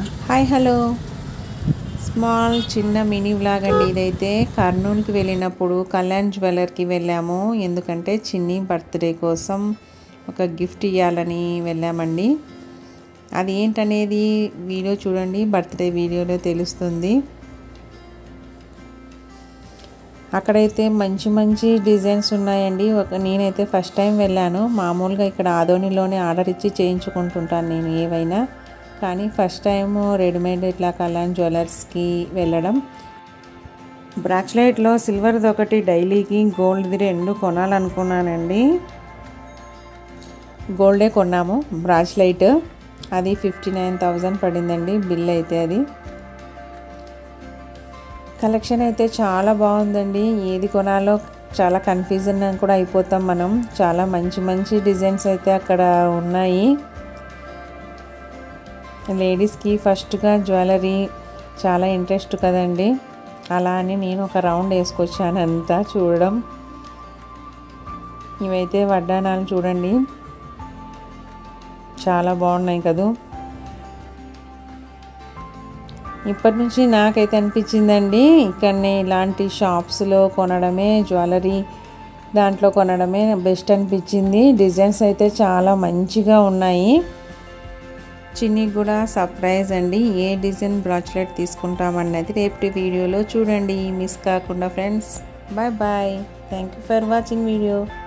hi hello small చిన్న mini vlog అండి ఇదైతే కర్నూలుకి వెళ్ళినప్పుడు కళ్యాణ్ జ్యువెలర్కి వెళ్ళాము ఎందుకంటే చిన్ని బర్త్డే కోసం ఒక గిఫ్ట్ ఇవ్వాలని వెళ్ళామండి అది ఏంటనేది వీడియో చూడండి బర్త్డే వీడియోలో తెలుస్తుంది అక్కడైతే మంచి మంచి డిజైన్స్ ఉన్నాయండి ఒక నేనైతే ఫస్ట్ టైం వెళ్ళాను మామూలుగా ఇక్కడ ఆదోనిలోనే ఆర్డర్ ఇచ్చి చేయించుకుంటుంటాను నేను ఏవైనా కానీ ఫస్ట్ టైం రెడీమేడ్ ఇట్లా కళ్యాణ్ జ్యువెలర్స్కి వెళ్ళడం బ్రాచ్లైట్లో సిల్వర్ది ఒకటి డైలీకి గోల్డ్ది రెండు కొనాలనుకున్నానండి గోల్డే కొన్నాము బ్రాచ్లైట్ అది ఫిఫ్టీ నైన్ థౌజండ్ పడిందండి బిల్ అయితే అది కలెక్షన్ అయితే చాలా బాగుందండి ఏది కొనాలో చాలా కన్ఫ్యూజన్ కూడా అయిపోతాం మనం చాలా మంచి మంచి డిజైన్స్ అయితే అక్కడ ఉన్నాయి లేడీస్కి ఫస్ట్గా జ్యువెలరీ చాలా ఇంట్రెస్ట్ కదండి అలా అని నేను ఒక రౌండ్ వేసుకొచ్చాను అంతా చూడడం ఇవైతే వడ్డానాలు చూడండి చాలా బాగున్నాయి కదూ ఇప్పటి నుంచి నాకైతే అనిపించిందండి ఇక్కడనే ఇలాంటి షాప్స్లో కొనడమే జ్యువెలరీ దాంట్లో కొనడమే బెస్ట్ అనిపించింది డిజైన్స్ అయితే చాలా మంచిగా ఉన్నాయి చిన్ని కూడా సర్ప్రైజ్ అండి ఏ డిజైన్ బ్రాచ్లెట్ తీసుకుంటామన్నది రేపటి వీడియోలో చూడండి మిస్ కాకుండా friends bye bye thank you for watching video